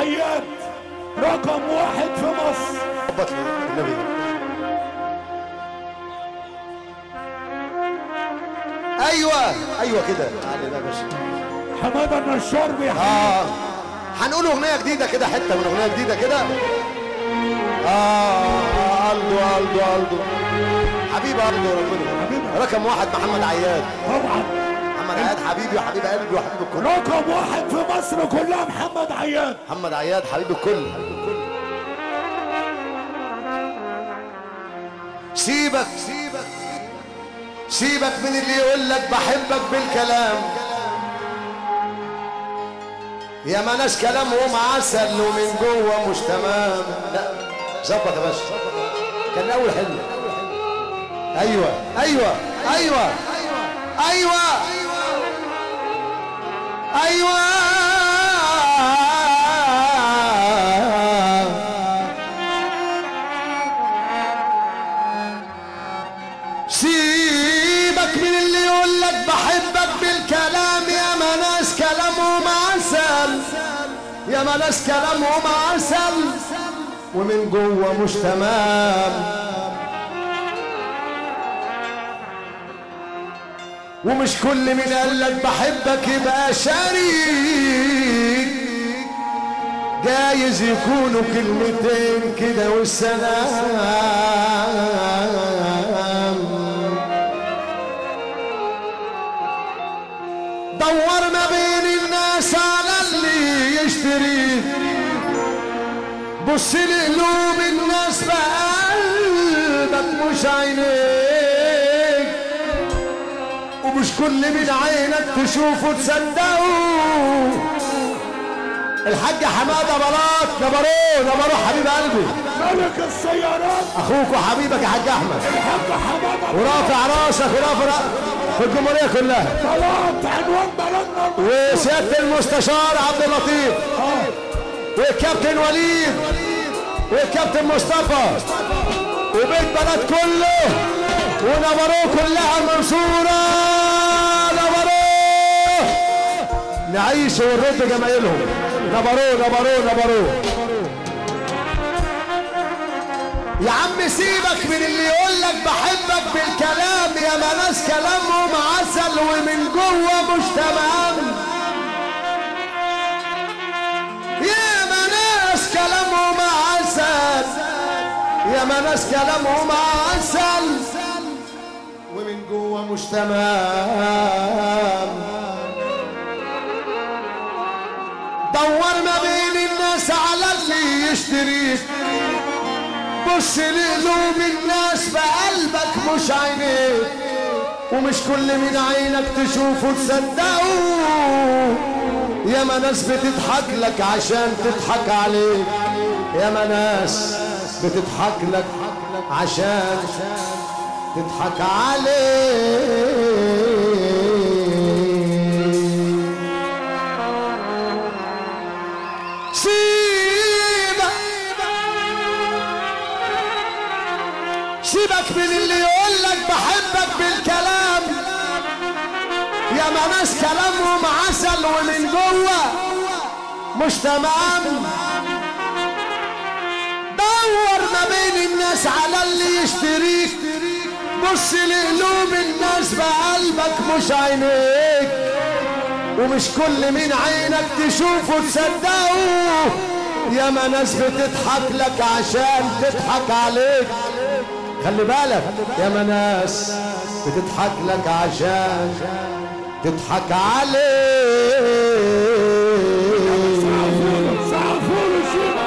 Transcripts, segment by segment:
عياد رقم واحد في مصر ظبط لي النبي ايوه ايوه كده تعالى بقى يا باشا حماده النشار بيحيي اه هنقول اغنيه جديده كده حته من اغنيه جديده كده اه الدو الدو الدو حبيبي الدو ربنا حبيبي. رقم واحد محمد عياد طبعا محمد عياد حبيبي وحبيب قلبي وحبيب الكل رقم واحد في مصر كلها محمد عياد محمد عياد حبيب الكل سيبك سيبك سيبك من اللي يقول لك بحبك بالكلام يا ما ناس كلامهم عسل ومن جوه مش تمام لا ظبط يا باشا كان اول حلم ايوه ايوه ايوه ايوه ايوه سيبك من اللي يقول لك بحبك بالكلام يا ما ناس كلامهم عسل يا ما ناس كلامهم عسل ومن جوه مش تمام ومش كل من قال لك بحبك يبقى شريك جايز يكونوا كلمتين كده والسلام دور ما بين الناس على اللي يشتريك بص لقلوب الناس بقلبك مش عينيك ومش كل من عينك تشوفه تصدقه الحاج حماده بلاط نبروه نبروه حبيب قلبي ملك السيارات اخوك وحبيبك يا حاج احمد الحاج حماده ورافع راسك ورافع راسك في الجمهوريه كلها طلعت عنوان بلدنا وسياده المستشار عبد اللطيف اه والكابتن وليد والكابتن مصطفى وبيت بلد كله ونبروه كلها منصورة نبروه نعيش ونرد جمايلهم نبروه نبروه نبروه يا عم سيبك من اللي يقول لك بحبك بالكلام يا ما ناس كلامهم عسل ومن جوه مش تمام يا ما ناس كلامهم عسل يا ما ناس كلامهم عسل ومن جوه مش تمام دور ما بين الناس على اللي يشتريك بص لقلوب الناس بقلبك مش عينيك ومش كل من عينك تشوفه تصدقه يا ما ناس بتضحك لك عشان تضحك عليك يا ما ناس بتضحك لك عشان تضحك عليك سيبك سيبك من اللي يقول لك بحبك بالكلام يا ما ناس كلامهم عسل ومن جوه مش تمام دور ما بين الناس على اللي يشتريك بص لقلوب الناس بقلبك مش عينيك ومش كل من عينك تشوفه تصدقه يا ما ناس بتضحك لك عشان تضحك عليك خلي بالك يا ما ناس بتضحك لك عشان تضحك عليك سعفور شيبة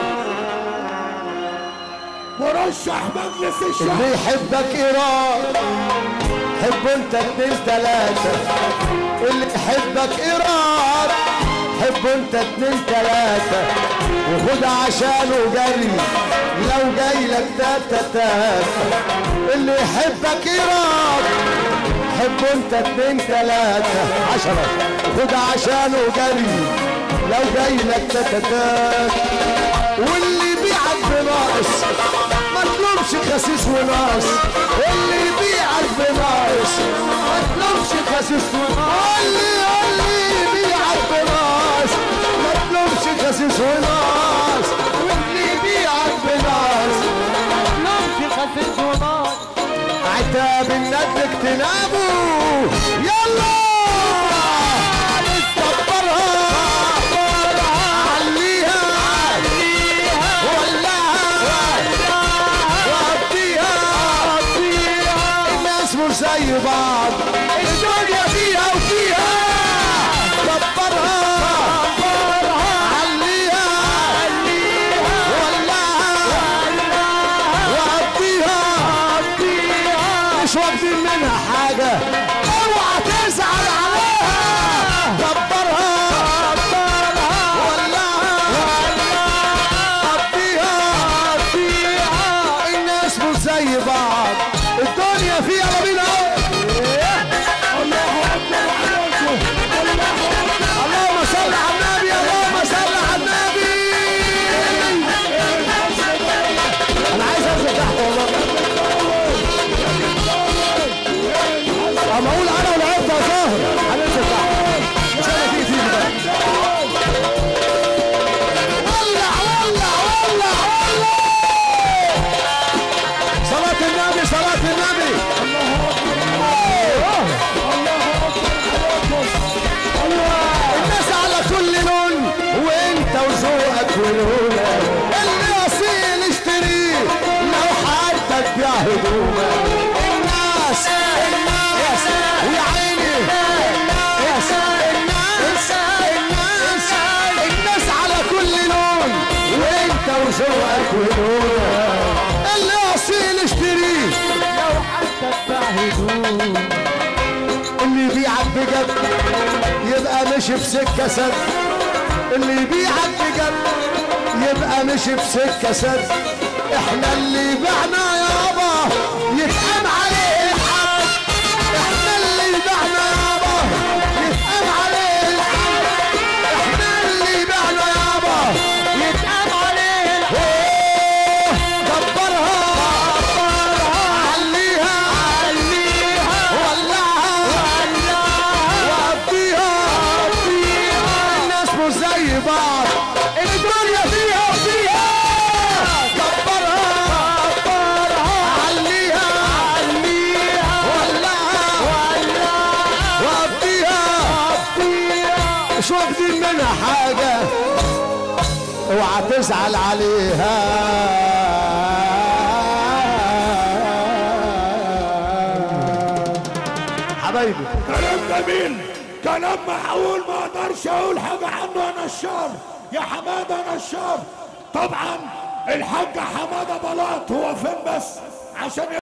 مرشح مجلس الشعب اللي يحبك ايران حب انت اتنين تلاتة اللي يحبك ايران حب انت اتنين تلاتة وخد عشانه جري لو جاي لك تاتا تاتا اللي يحبك ايران حب انت اتنين تلاتة عشرة وخد عشانه جري لو جاي لك تاتا تاتا واللي يبيعك بناقص ما تلومش خسيس وناقص اللي يبيعك بناقص ما تلومش خسيس وناقص اللي اللي يبيعك بناقص ما تلومش خسيس وناقص كتاب الندل اجتنابه يلا كبرها عليها ولعها وقضيها الناس مش زي بعض الدنيا فيها وفيها كبرها عليها ولعها وقضيها مش واخدين منها حاجة اوعى تزعل عليها كبرها ولعها قضيها الناس مش زي بعض الدنيا فيها ما بين الله اكبر عليكم الله اكبر اللهم صل على النبي اللهم صل على النبي انا عايز انزل تحت والله اما اقول انا ولعبت يا ظاهر هننزل تحت مش انا تيجي تيجي بقى ولع ولع ولع ولع صلاة النبي صلاة النبي الناس على كل لون وانت وذوقك ولونك اللي اصيل اشتريه لو حتى تبيع هدومك الناس الناس يا عيني الناس الناس الناس الناس على كل لون وانت وذوقك ولونك اللي اصيل اشتريه لو حتى تبيع هدومك اللي يبيعك بجد يبقى مشي في سكه سد اللي يبيعك بجد يبقى مشي في سكه سد احنا اللي بعنا يابا يتقام عليه الحق احنا اللي بعنا يابا يتقام عليه الحق احنا اللي بعنا يابا يتقام عليه الحق كبرها عليها عليها ولعها وقضيها الناس مش زي بعض الدنيا فيها وفيها كبرها عليها عليها ولعها وقضيها مش واخدين منها حاجة اوعى تزعل عليها حبايبي كلام جميل كلام معقول ما اقدرش اقول حاجه عنه يا نشار يا حماده نشار طبعا الحاج حماده بلاط هو فين بس عشان